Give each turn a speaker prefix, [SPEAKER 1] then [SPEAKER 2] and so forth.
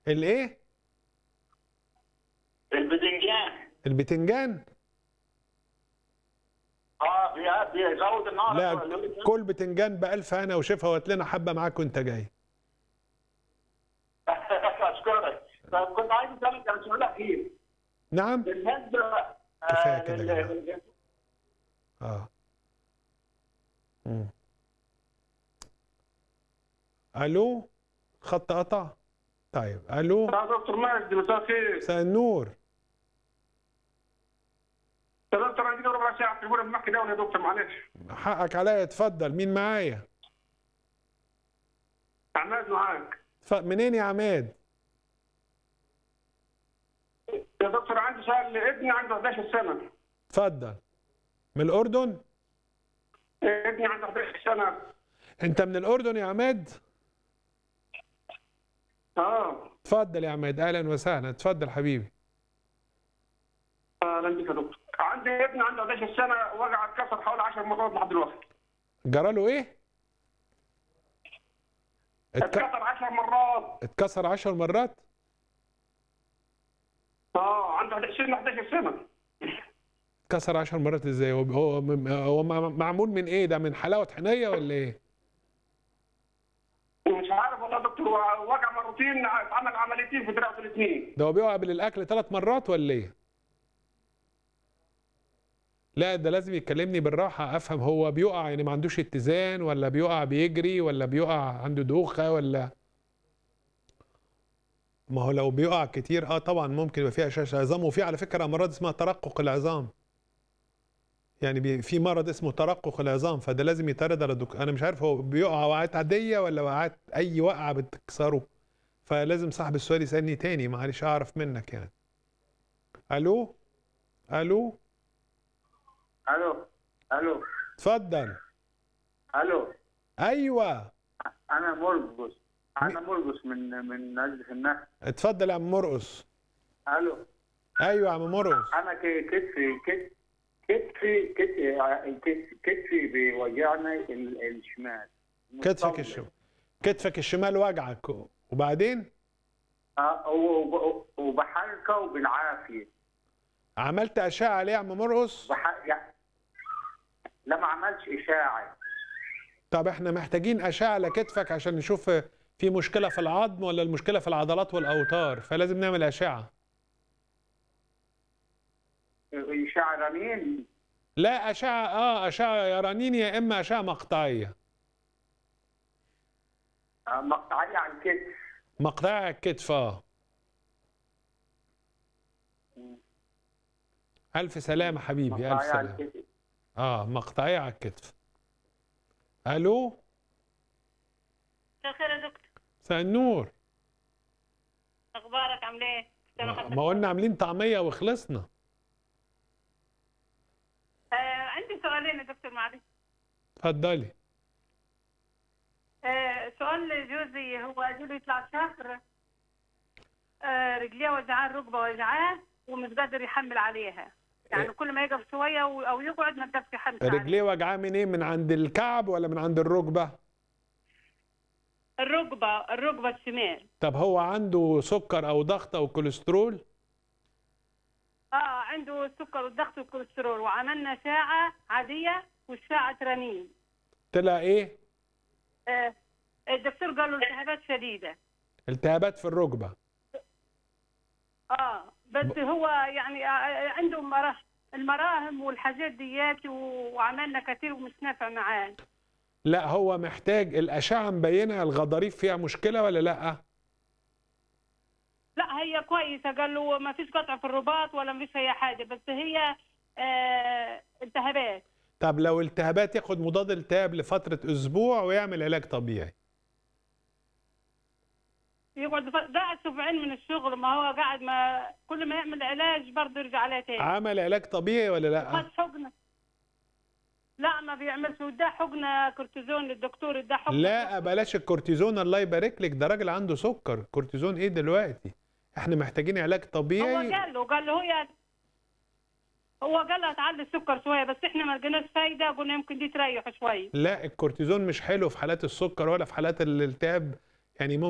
[SPEAKER 1] الايه
[SPEAKER 2] الباذنجان
[SPEAKER 1] البتنجان
[SPEAKER 2] اه بي- بيزود النار
[SPEAKER 1] لا كل بتنجان بألف هنا وشوفها وهات لنا حبه معاك وانت جاي
[SPEAKER 2] اشكرك طب كنت عايز اسالك عن سؤال اخير
[SPEAKER 1] نعم
[SPEAKER 2] بالنسبه
[SPEAKER 1] كفاية
[SPEAKER 2] آه،
[SPEAKER 1] كده
[SPEAKER 2] لل-
[SPEAKER 1] يا جماعة.
[SPEAKER 2] لل-
[SPEAKER 1] اه مم. الو خط قطع طيب الو
[SPEAKER 2] يا دكتور مجدي مساء الخير
[SPEAKER 1] مساء النور
[SPEAKER 2] يا دكتور عندي ربع ساعه في التليفون بمحكي دولي يا دكتور معلش
[SPEAKER 1] حقك عليا اتفضل مين معايا
[SPEAKER 2] عماد معاك
[SPEAKER 1] ف... منين يا عماد
[SPEAKER 2] يا دكتور عندي سؤال ابني عنده 11 سنه
[SPEAKER 1] اتفضل من الاردن
[SPEAKER 2] ابني عنده 11 سنه
[SPEAKER 1] انت من الاردن يا عماد
[SPEAKER 2] اه
[SPEAKER 1] اتفضل يا عماد اهلا وسهلا اتفضل حبيبي
[SPEAKER 2] اهلا بك يا دكتور عندي ابني عنده 11 سنه وجع اتكسر حوالي 10 مرات لحد دلوقتي
[SPEAKER 1] جرى له ايه اتك...
[SPEAKER 2] اتكسر 10 مرات
[SPEAKER 1] اتكسر 10 مرات
[SPEAKER 2] اه عنده 11 11 سنه
[SPEAKER 1] اتكسر 10 مرات ازاي هو هو هو معمول من ايه ده من حلاوه حنيه ولا ايه
[SPEAKER 2] مش عارف والله يا دكتور هو وجع مرتين عمل عمليتين في دراعه الاثنين
[SPEAKER 1] ده هو بيقع قبل الاكل ثلاث مرات ولا ايه لا ده لازم يكلمني بالراحه افهم هو بيقع يعني ما عندوش اتزان ولا بيقع بيجري ولا بيقع عنده دوخه ولا ما هو لو بيقع كتير اه طبعا ممكن يبقى فيها هشاشه عظام وفي على فكره امراض اسمها ترقق العظام يعني بي- في مرض اسمه ترقق العظام فده لازم يترد على الدكتور انا مش عارف هو بيقع وقعات عاديه ولا وقعات اي وقعه بتكسره فلازم صاحب السؤال يسالني تاني معلش اعرف منك يعني الو الو
[SPEAKER 2] الو الو
[SPEAKER 1] اتفضل
[SPEAKER 2] الو
[SPEAKER 1] ايوه
[SPEAKER 2] انا مرقص انا مرقص من من نزله النهر
[SPEAKER 1] اتفضل يا عم مرقص
[SPEAKER 2] الو
[SPEAKER 1] ايوه يا عم مرقص
[SPEAKER 2] انا ك- كتفي كت- كتفي كتفي كت- كتفي بيوجعني ال- الشمال
[SPEAKER 1] كتفك
[SPEAKER 2] مطمن.
[SPEAKER 1] الشمال كتفك الشمال وجعك وبعدين
[SPEAKER 2] اه وب- وب- وبحركه بالعافيه
[SPEAKER 1] عملت اشعه عليه يا عم مرقص
[SPEAKER 2] بح... يعني لا ما عملش اشاعه
[SPEAKER 1] طب احنا محتاجين اشعه على كتفك عشان نشوف في مشكله في العظم ولا المشكله في العضلات والاوتار فلازم نعمل اشعه
[SPEAKER 2] اشاعه رنين
[SPEAKER 1] لا اشعه اه اشعه يا رنين يا اما اشعه مقطعيه
[SPEAKER 2] آه، مقطعيه على الكتف
[SPEAKER 1] مقطعيه على الكتف اه الف سلامه حبيبي الف
[SPEAKER 2] مقطعيه على
[SPEAKER 1] سلامه
[SPEAKER 2] الكتف
[SPEAKER 1] اه مقطعيه على الكتف الو
[SPEAKER 3] مساء الخير يا دكتور
[SPEAKER 1] مساء النور
[SPEAKER 3] اخبارك عامل ايه؟ كنت أنا خدت-
[SPEAKER 1] ما قلنا عاملين طعميه وخلصنا
[SPEAKER 3] آه عندي سؤالين يا دكتور معلش
[SPEAKER 1] اتفضلي
[SPEAKER 3] آه سؤال لجوزي هو اجله يطلع شهر آه رجليه وجعاه الركبه وجعاه ومش قادر يحمل عليها يعني
[SPEAKER 1] إيه؟
[SPEAKER 3] كل ما يقف شويه و- او يقعد ما يقدرش يحمل عليها
[SPEAKER 1] رجليه وجعاه من ايه من عند الكعب ولا من عند الركبه
[SPEAKER 3] الركبه الركبه الشمال
[SPEAKER 1] طب هو عنده سكر او ضغط او كوليسترول
[SPEAKER 3] اه عنده السكر والضغط والكوليسترول وعملنا اشعه عاديه واشعه رنين
[SPEAKER 1] طلع ايه
[SPEAKER 3] آه الدكتور قال له التهابات شديده
[SPEAKER 1] التهابات في الركبه
[SPEAKER 3] اه بس هو يعني آه، عنده مرا- المراهم والحاجات ديات و- وعملنا كتير ومش نافع معاه
[SPEAKER 1] لا هو محتاج الاشعه مبينه الغضاريف فيها مشكله ولا لا
[SPEAKER 3] لا هي كويسه قال له ما فيش قطع في الرباط ولا ما فيش اي حاجه بس هي آه التهابات
[SPEAKER 1] طب لو التهابات ياخد مضاد التهاب لفتره اسبوع ويعمل علاج طبيعي
[SPEAKER 3] يقعد ف- قاعد اسبوعين من الشغل ما هو قاعد ما كل ما يعمل علاج برضه يرجع عليه تاني
[SPEAKER 1] عمل علاج طبيعي ولا لا
[SPEAKER 3] خد حقنه لا ما بيعملش وده حقنه كورتيزون للدكتور اداه حقنه
[SPEAKER 1] لا بلاش الكورتيزون الله يبارك لك ده راجل عنده سكر كورتيزون ايه دلوقتي احنا محتاجين علاج
[SPEAKER 3] هو
[SPEAKER 1] طبيعي
[SPEAKER 3] قال له قال له هي هو قال له تعلي السكر شويه بس احنا ما لقيناش فايده قلنا يمكن دي تريح شويه
[SPEAKER 1] لا الكورتيزون مش حلو في حالات السكر ولا في حالات الالتهاب يعني